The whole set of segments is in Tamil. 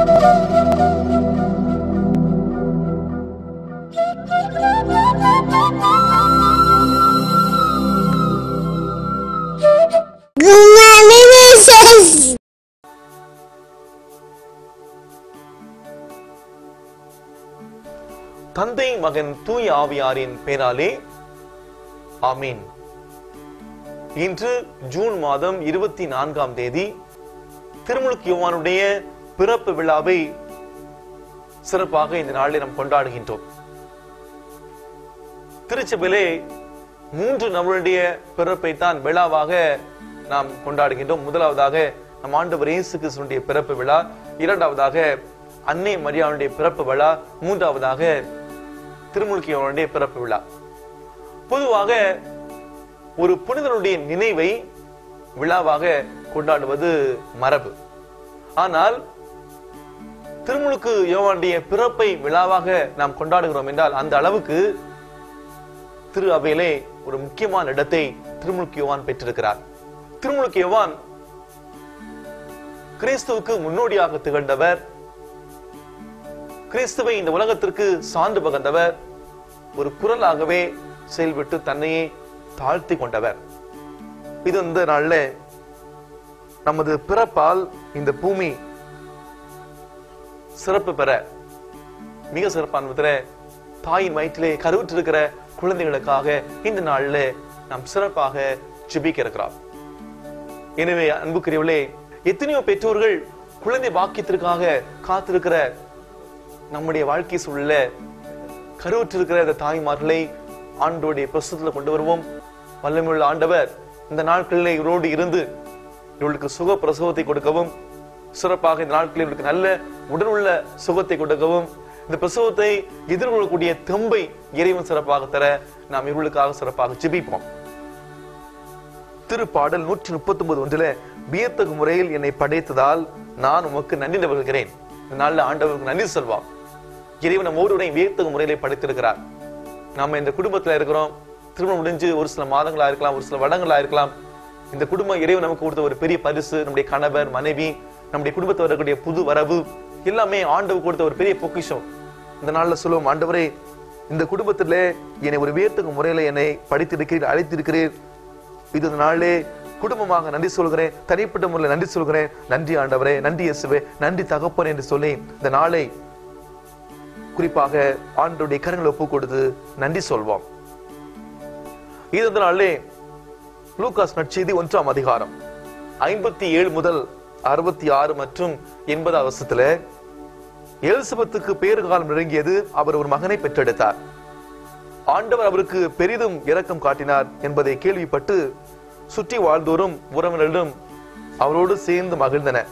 Congratulations! தந்தை மகன் தூய் ஆவியாரின் பெயராலே ஆமீன் இன்று ஜூன் மாதம் இருபத்தி நான்காம் தேதி திருமுழுக்கு யோவானுடைய பிறப்பு விழாவை சிறப்பாக இந்த நாளில் நாம் கொண்டாடுகின்றோம் திருச்சபையிலே மூன்று நபருடைய பிறப்பை தான் விழாவாக நாம் கொண்டாடுகின்றோம் முதலாவதாக நம் ஆண்டவர் இயேசு கிறிஸ்துடைய பிறப்பு விழா இரண்டாவதாக அன்னை மரியாளுடைய பிறப்பு விழா மூன்றாவதாக திருமுழுக்கியவனுடைய பிறப்பு விழா பொதுவாக ஒரு புனிதனுடைய நினைவை விழாவாக கொண்டாடுவது மரபு ஆனால் திருமுழுக்கு யோவானுடைய பிறப்பை விழாவாக நாம் கொண்டாடுகிறோம் என்றால் அந்த அளவுக்கு திரு அவையிலே ஒரு முக்கியமான இடத்தை திருமுழுக்கு யோவான் பெற்றிருக்கிறார் திருமுழுக்கு யோவான் கிறிஸ்துவுக்கு முன்னோடியாக திகழ்ந்தவர் கிறிஸ்துவை இந்த உலகத்திற்கு சான்று பகர்ந்தவர் ஒரு குரலாகவே செயல்பட்டு தன்னையே தாழ்த்தி கொண்டவர் இது இந்த நாள்ல நமது பிறப்பால் இந்த பூமி சிறப்பு பெற மிக சிறப்பான விதத்துல தாயின் வயிற்றிலே கருவுற்றிருக்கிற குழந்தைகளுக்காக இந்த நாள்ல நாம் சிறப்பாக ஜெபிக்க இருக்கிறோம் எனவே அன்புக்குரியவர்களே எத்தனையோ பெற்றோர்கள் குழந்தை பாக்கியத்திற்காக காத்திருக்கிற நம்முடைய வாழ்க்கை சூழல கருவுற்றிருக்கிற இந்த தாய்மார்களை ஆண்டோடைய பிரசுரத்துல கொண்டு வருவோம் வல்லமையுள்ள ஆண்டவர் இந்த நாட்களில் இவரோடு இருந்து இவர்களுக்கு சுக பிரசவத்தை கொடுக்கவும் சிறப்பாக இந்த நாட்களில் இவர்களுக்கு நல்ல உடலுள்ள சுகத்தை கொடுக்கவும் இந்த பிரசவத்தை எதிர்கொள்ளக்கூடிய தெம்பை இறைவன் சிறப்பாக தர நாம் இவர்களுக்காக சிறப்பாக ஜெபிப்போம் திருப்பாடல் நூற்றி முப்பத்தி ஒன்பது ஒன்றில வியத்தகு முறையில் என்னை படைத்ததால் நான் உமக்கு நன்றி வருகிறேன் இந்த நாள்ல ஆண்டவருக்கு நன்றி சொல்வாம் இறைவன் நம்ம ஒவ்வொருவரையும் வியத்தகு முறையிலே படைத்திருக்கிறார் நாம இந்த குடும்பத்துல இருக்கிறோம் திருமணம் முடிஞ்சு ஒரு சில மாதங்களா இருக்கலாம் ஒரு சில வருடங்களா இருக்கலாம் இந்த குடும்பம் இறைவன் நமக்கு கொடுத்த ஒரு பெரிய பரிசு நம்முடைய கணவர் மனைவி நம்முடைய குடும்பத்தில் வரக்கூடிய புது வரவு எல்லாமே ஆண்டவர் கொடுத்த ஒரு பெரிய பொக்கிஷம் இந்த நாள்ல சொல்லுவோம் ஆண்டவரே இந்த குடும்பத்துல என்னை ஒரு வியத்தகு முறையில என்னை படித்திருக்கிறீர் அழைத்திருக்கிறீர் இது இந்த நாளிலே குடும்பமாக நன்றி சொல்கிறேன் தனிப்பட்ட முறையில் நன்றி சொல்கிறேன் நன்றி ஆண்டவரே நன்றி இயேசுவே நன்றி தகப்பன் என்று சொல்லி இந்த நாளை குறிப்பாக ஆண்டோடைய கரங்களை ஒப்பு கொடுத்து நன்றி சொல்வோம் இது இந்த நாளிலே லூகாஸ் நற்செய்தி ஒன்றாம் அதிகாரம் ஐம்பத்தி ஏழு முதல் அறுபத்தி ஆறு மற்றும் எண்பதாம் வருஷத்துல எலிசபெத்துக்கு பேறு காலம் நெருங்கியது அவர் ஒரு மகனை பெற்றெடுத்தார் ஆண்டவர் அவருக்கு பெரிதும் இரக்கம் காட்டினார் என்பதை கேள்விப்பட்டு சுற்றி வாழ்ந்தோரும் உறவினர்களும் அவரோடு சேர்ந்து மகிழ்ந்தனர்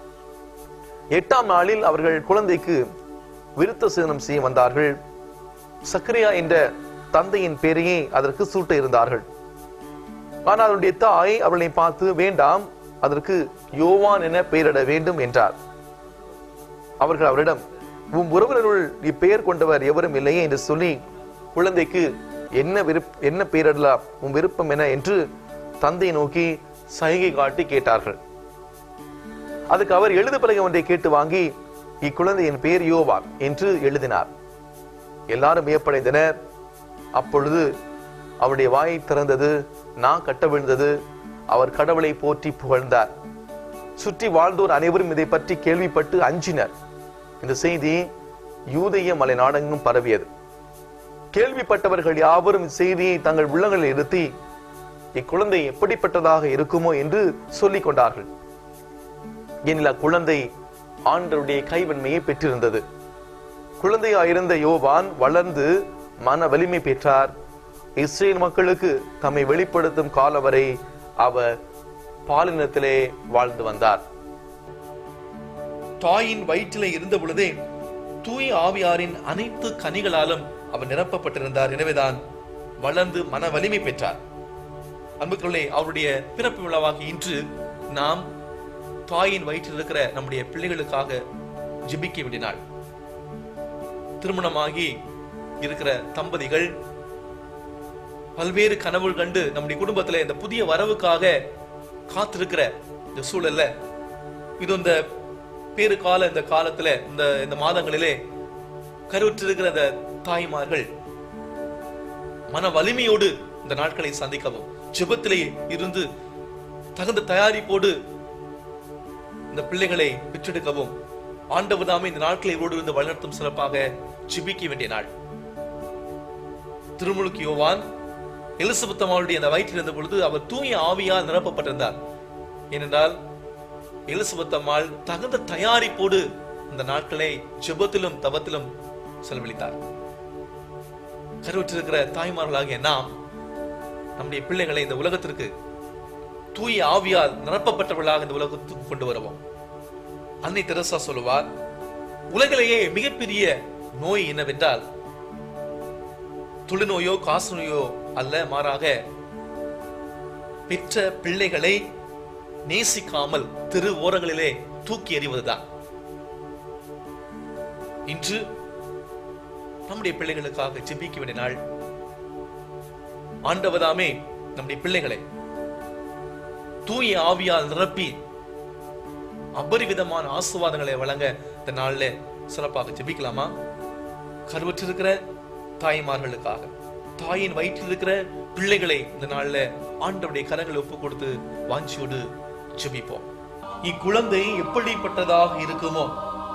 எட்டாம் நாளில் அவர்கள் குழந்தைக்கு விருத்த சேதனம் செய்ய வந்தார்கள் சக்கரியா என்ற தந்தையின் பெயரையே அதற்கு சூட்ட இருந்தார்கள் ஆனால் அவருடைய தாய் அவளை பார்த்து வேண்டாம் அதற்கு யோவான் என பெயரிட வேண்டும் என்றார் அவர்கள் அவரிடம் உம் உறவினருள் இப்பெயர் கொண்டவர் எவரும் இல்லையே என்று சொல்லி குழந்தைக்கு என்ன விருப் என்ன பெயரிடலாம் உன் விருப்பம் என என்று தந்தையை நோக்கி சைகை காட்டி கேட்டார்கள் அதுக்கு அவர் எழுத பலகை ஒன்றை கேட்டு வாங்கி இக்குழந்தையின் பெயர் யோவான் என்று எழுதினார் எல்லாரும் வியப்படைந்தனர் அப்பொழுது அவருடைய வாயை திறந்தது நான் கட்ட விழுந்தது அவர் கடவுளை போற்றி புகழ்ந்தார் சுற்றி வாழ்ந்தோர் அனைவரும் இதை பற்றி கேள்விப்பட்டு அஞ்சினர் இந்த செய்தி யூதய மலை நாடெங்கும் பரவியது கேள்விப்பட்டவர்கள் யாவரும் செய்தியை தங்கள் உள்ளங்களில் இருத்தி இக்குழந்தை எப்படிப்பட்டதாக இருக்குமோ என்று சொல்லிக் கொண்டார்கள் எனில் அக்குழந்தை ஆண்டருடைய கைவன்மையை பெற்றிருந்தது குழந்தையாயிருந்த யோவான் வளர்ந்து மன வலிமை பெற்றார் இஸ்ரேல் மக்களுக்கு தம்மை வெளிப்படுத்தும் காலம் வரை அவர் பாலினத்திலே வாழ்ந்து வந்தார் தாயின் வயிற்றிலே இருந்த பொழுதே தூய ஆவியாரின் அனைத்து கனிகளாலும் அவர் நிரப்பப்பட்டிருந்தார் எனவேதான் வளர்ந்து மன வலிமை பெற்றார் அன்புக்குள்ளே அவருடைய பிறப்பு விழாவாக இன்று நாம் தாயின் வயிற்றில் இருக்கிற நம்முடைய பிள்ளைகளுக்காக ஜெபிக்க வேண்டினாள் திருமணமாகி இருக்கிற தம்பதிகள் பல்வேறு கனவுகள் கண்டு நம்முடைய குடும்பத்துல இந்த புதிய வரவுக்காக காத்திருக்கிற இந்த சூழல்ல இது இந்த பேறு கால இந்த காலத்துல இந்த இந்த மாதங்களிலே கருவுற்றிருக்கிற இந்த தாய்மார்கள் மன வலிமையோடு இந்த நாட்களை சந்திக்கவும் ஜெபத்திலே இருந்து தகுந்த தயாரிப்போடு இந்த பிள்ளைகளை பெற்றெடுக்கவும் ஆண்டவர் தாமே இந்த நாட்களை ஓடு இருந்து வழிநடத்தும் சிறப்பாக ஜெபிக்க வேண்டிய நாள் திருமுழுக்கு யோவான் எலிசபெத் அம்மாளுடைய அந்த வயிற்றில் இருந்த பொழுது அவர் தூய ஆவியால் நிரப்பப்பட்டிருந்தார் ஏனென்றால் எலிசபெத் அம்மாள் தகுந்த தயாரிப்போடு இந்த நாட்களை ஜெபத்திலும் தவத்திலும் செலவழித்தார் கருவுற்றிருக்கிற தாய்மார்களாகிய நாம் நம்முடைய பிள்ளைகளை இந்த உலகத்திற்கு தூய ஆவியால் நிரப்பப்பட்டவர்களாக இந்த உலகத்துக்கு கொண்டு வருவோம் அன்னை தெரசா சொல்லுவார் உலகிலேயே மிகப்பெரிய நோய் என்னவென்றால் தொழுநோயோ காசு நோயோ அல்ல மாறாக பெற்ற பிள்ளைகளை நேசிக்காமல் தெரு ஓரங்களிலே தூக்கி எறிவதுதான் இன்று நம்முடைய பிள்ளைகளுக்காக ஜெபிக்க வேண்டிய நாள் ஆண்டவதாமே நம்முடைய பிள்ளைகளை தூய ஆவியால் நிரப்பி அபரிவிதமான ஆசுவாதங்களை வழங்க இந்த நாள்ல சிறப்பாக ஜெபிக்கலாமா கருவற்றிருக்கிற தாய்மார்களுக்காக தாயின் வயிற்றில் இருக்கிற பிள்ளைகளை இந்த நாள்ல ஆண்டவருடைய கரங்களை ஒப்பு கொடுத்து வாஞ்சியோடு ஜெபிப்போம் இக்குழந்தை எப்படிப்பட்டதாக இருக்குமோ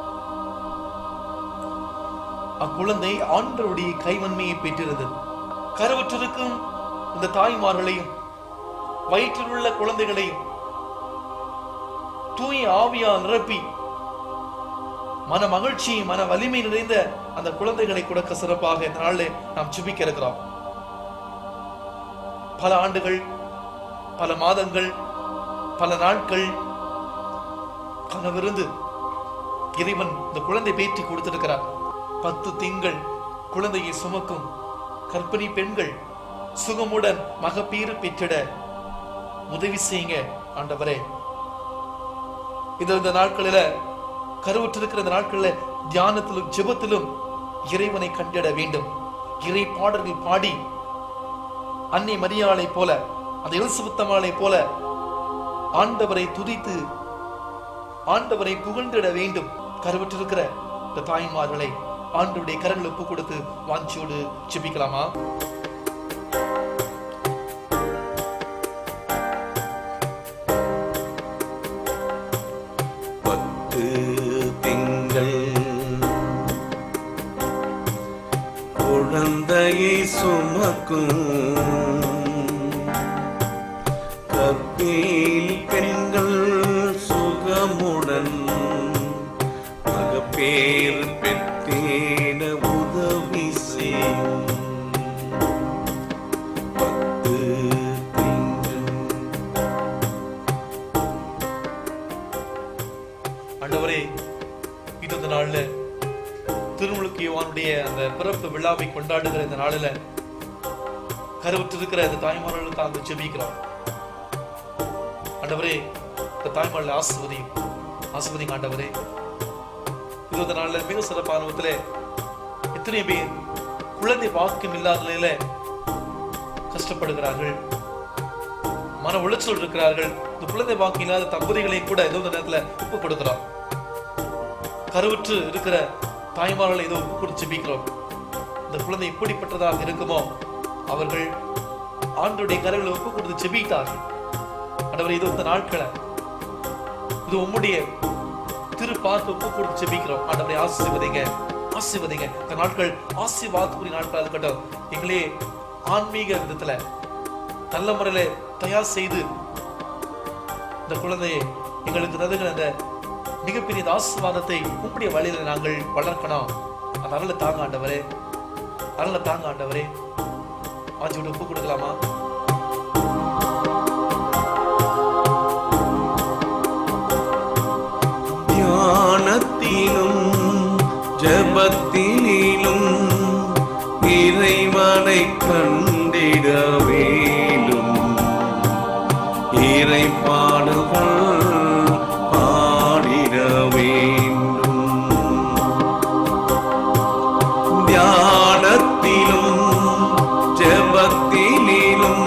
அக்குழந்தை ஆண்டவருடைய கைவன்மையை பெற்றிருந்தது கருவற்றிருக்கும் இந்த தாய்மார்களையும் வயிற்றில் உள்ள குழந்தைகளையும் தூய ஆவியால் நிரப்பி மன மகிழ்ச்சி மன வலிமை நிறைந்த அந்த குழந்தைகளை கொடுக்க சிறப்பாக இந்த நாளில் நாம் சுபிக்க இருக்கிறோம் பல ஆண்டுகள் பல மாதங்கள் பல நாட்கள் கனவிருந்து இறைவன் இந்த குழந்தை பேற்றி கொடுத்திருக்கிறார் பத்து திங்கள் குழந்தையை சுமக்கும் கர்ப்பிணி பெண்கள் சுகமுடன் மகப்பீறு பெற்றிட உதவி செய்யுங்க ஆண்டவரே இது இந்த நாட்களில கருவுற்றிருக்கிற இந்த நாட்களில தியானத்திலும் ஜெபத்திலும் இறைவனை கண்டிட வேண்டும் இறை பாடல்கள் பாடி அன்னை மரியாளை போல அந்த எலிசபெத்தமாளை போல ஆண்டவரை துதித்து ஆண்டவரை புகழ்ந்திட வேண்டும் கருவுற்றிருக்கிற இந்த தாய்மார்களை ஆண்டவருடைய கரங்கள் ஒப்பு கொடுத்து வாஞ்சியோடு ஜெபிக்கலாமா பத்து திங்கள் குழந்தையை சுமக்கும் கப்பில் பெண்கள் சுகமுடன் மகப்பேர் பெற்றேன உதவி செய்யும் பத்து திங்கள் ஆண்டவரே இது இந்த நாள்ல திருமுழுக்கு யோவானுடைய அந்த பிறப்பு விழாவை கொண்டாடுகிற இந்த நாளில கருவுற்றிருக்கிற இந்த தாய்மார்களுக்கு அந்த ஜெபிக்கிறோம் ஆண்டவரே இந்த தாய்மார்களை ஆசிர்வதி ஆசிர்வதிங்க ஆண்டவரே இது இந்த நாள்ல மிக சிறப்பான விதத்துல எத்தனை பேர் குழந்தை பாக்கியம் இல்லாத நிலையில கஷ்டப்படுகிறார்கள் மன உளைச்சல் இருக்கிறார்கள் இந்த குழந்தை பாக்கியம் இல்லாத தம்பதிகளை கூட ஏதோ ஒரு நேரத்துல ஒப்பு கொடுக்கிறோம் கருவுற்று இருக்கிற தாய்மார்களை ஏதோ ஒப்பு கொடுத்து ஜெபிக்கிறோம் இந்த குழந்தை எப்படிப்பட்டதாக இருக்குமோ அவர்கள் ஆண்டுடைய கரங்களை ஒப்பு கொடுத்து ஜெபித்தார்கள் ஆண்டவரே இது இந்த நாட்களை இது உம்முடைய திரு பார்த்து ஒப்பு கொடுத்து ஜெபிக்கிறோம் ஆண்டவரை ஆசீர்வதிங்க ஆசீர்வதிங்க இந்த நாட்கள் ஆசீர்வாதத்துக்குரிய நாட்களா இருக்கட்டும் எங்களே ஆன்மீக விதத்துல நல்ல முறையில தயார் செய்து இந்த குழந்தையை எங்களுக்கு தருகிற அந்த மிகப்பெரிய இந்த ஆசீர்வாதத்தை உம்முடைய வழியில நாங்கள் வளர்க்கணும் அந்த அருளை தாங்க ஆண்டவரே அருளை தாங்க ஆண்டவரே ஆட்சி விட்டு ஒப்பு கொடுக்கலாமா தியானத்திலும் ஜபத்திலும் இறைவனை கண்டிட வேலும் இறை பாடுகள் பாடிட வேண்டும் தியானத்திலும் ஜபத்திலும்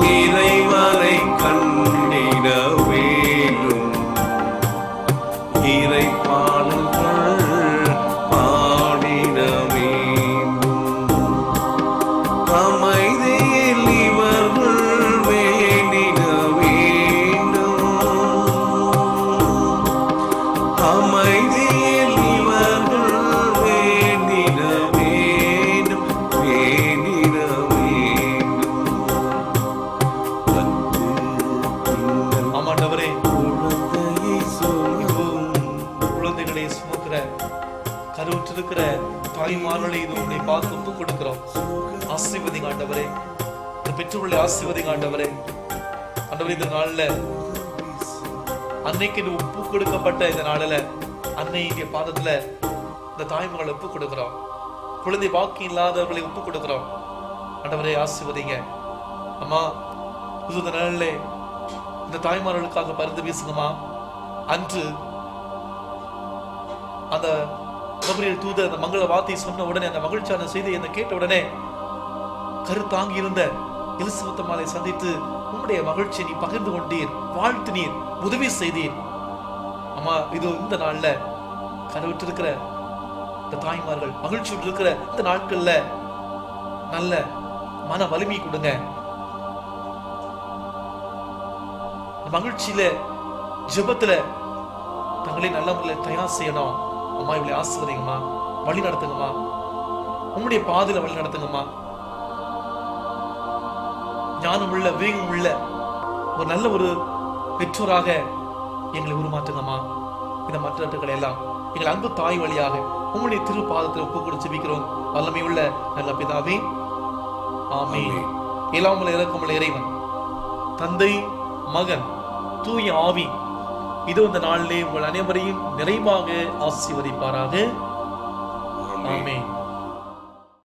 இறைவனை கண்டிட வேலும் இருக்கிற தாய்மார்களை இது உங்களை பார்த்து ஒப்பு கொடுக்கிறோம் ஆசீர்வதிங்க ஆண்டவரே இந்த பெற்றோர்களை ஆசீர்வதிங்க ஆண்டவரே ஆண்டவரே இந்த நாள்ல அன்னைக்கு இந்த ஒப்பு கொடுக்கப்பட்ட இந்த நாளில அன்னையுடைய பாதத்துல இந்த தாய்மகளை ஒப்பு கொடுக்கிறோம் குழந்தை பாக்கி இல்லாதவர்களை ஒப்பு கொடுக்கிறோம் ஆண்டவரே ஆசீர்வதிங்க அம்மா இது இந்த நாளிலே இந்த தாய்மார்களுக்காக பரிந்து பேசுங்கம்மா அன்று அந்த கபரியல் தூதர் அந்த மங்கள வார்த்தையை சொன்ன உடனே அந்த மகிழ்ச்சியான செய்தி என்ன கேட்ட உடனே கருத்தாங்கி இருந்த எலிசபெத்தம்மாளை சந்தித்து உம்முடைய மகிழ்ச்சியை நீ பகிர்ந்து கொண்டீர் வாழ்த்தினீர் உதவி செய்தீர் அம்மா இது இந்த நாள்ல கருவிட்டு இருக்கிற இந்த தாய்மார்கள் மகிழ்ச்சியோடு இருக்கிற இந்த நாட்கள்ல நல்ல மன வலிமை கொடுங்க இந்த மகிழ்ச்சியில ஜெபத்துல தங்களை நல்ல முறையில் தயார் செய்யணும் அம்மா இவளை ஆசிர்வதிங்கம்மா வழி நடத்துங்கம்மா உங்களுடைய பாதையில வழி நடத்துங்கம்மா ஞானம் உள்ள வேகம் உள்ள ஒரு நல்ல ஒரு பெற்றோராக எங்களை உருமாற்றுங்கம்மா இந்த மற்றவர்களை எல்லாம் எங்கள் அன்பு தாய் வழியாக உங்களுடைய திரு பாதத்தில் ஒப்பு கொடுத்து ஜெபிக்கிறோம் வல்லமை உள்ள நல்ல பிதாவே ஆமே இல்லாமல் இறக்கமுள்ள இறைவன் தந்தை மகன் தூய ஆவி இது இந்த நாளிலே உங்கள் அனைவரையும் நிறைவாக ஆசீர்வதிப்பாராக ஆமென்